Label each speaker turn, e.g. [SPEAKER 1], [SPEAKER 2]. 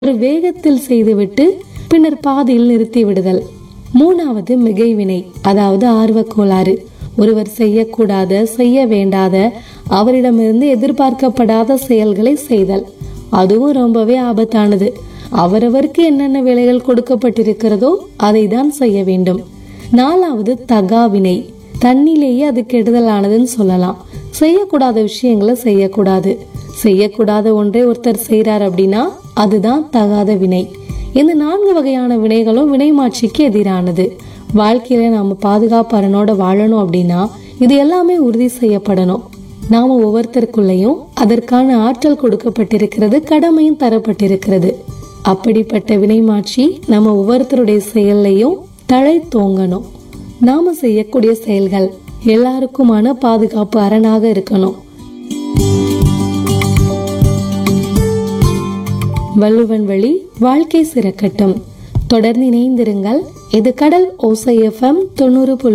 [SPEAKER 1] ஒரு வேகத்தில் செய்துவிட்டு பின்னர் பாதியில் நிறுத்தி விடுதல் மூணாவது மிகைவினை அதாவது ஆர்வக் கோளாறு ஒருவர் செய்யக்கூடாத செய்ய வேண்டாத அவரிடமிருந்து எதிர்பார்க்கப்படாத செயல்களை செய்தல் அதுவும் ரொம்பவே ஆபத்தானது அவரவருக்கு என்னென்ன வேலைகள் கொடுக்கப்பட்டிருக்கிறதோ அதை தான் செய்ய வேண்டும் நாலாவது தகாவினை தன்னிலேயே அது கெடுதலானதுன்னு சொல்லலாம் செய்யக்கூடாத விஷயங்களை செய்யக்கூடாது செய்யக்கூடாத ஒன்றை ஒருத்தர் செய்றார் அப்படின்னா அதுதான் தகாத வினை இந்த நான்கு வகையான வினைகளும் வினைமாட்சிக்கு எதிரானது வாழ்க்கையில நாம பாதுகாப்பறனோட வாழணும் அப்படின்னா இது எல்லாமே உறுதி செய்யப்படணும் நாம ஒவ்வொருத்தருக்குள்ளேயும் அதற்கான ஆற்றல் கொடுக்கப்பட்டிருக்கிறது கடமையும் தரப்பட்டிருக்கிறது அப்படிப்பட்ட வினைமாட்சி நம்ம ஒவ்வொருத்தருடைய செயல்லையும் தழை தோங்கணும் நாம செய்யக்கூடிய செயல்கள் எல்லாருக்குமான பாதுகாப்பு அரணாக இருக்கணும் வள்ளுவன் வழி வாழ்க்கை சிறக்கட்டும் தொடர்ந்து இணைந்திருங்கள் இது கடல் ஓசை எஃப்எம் தொண்ணூறு புள்ளி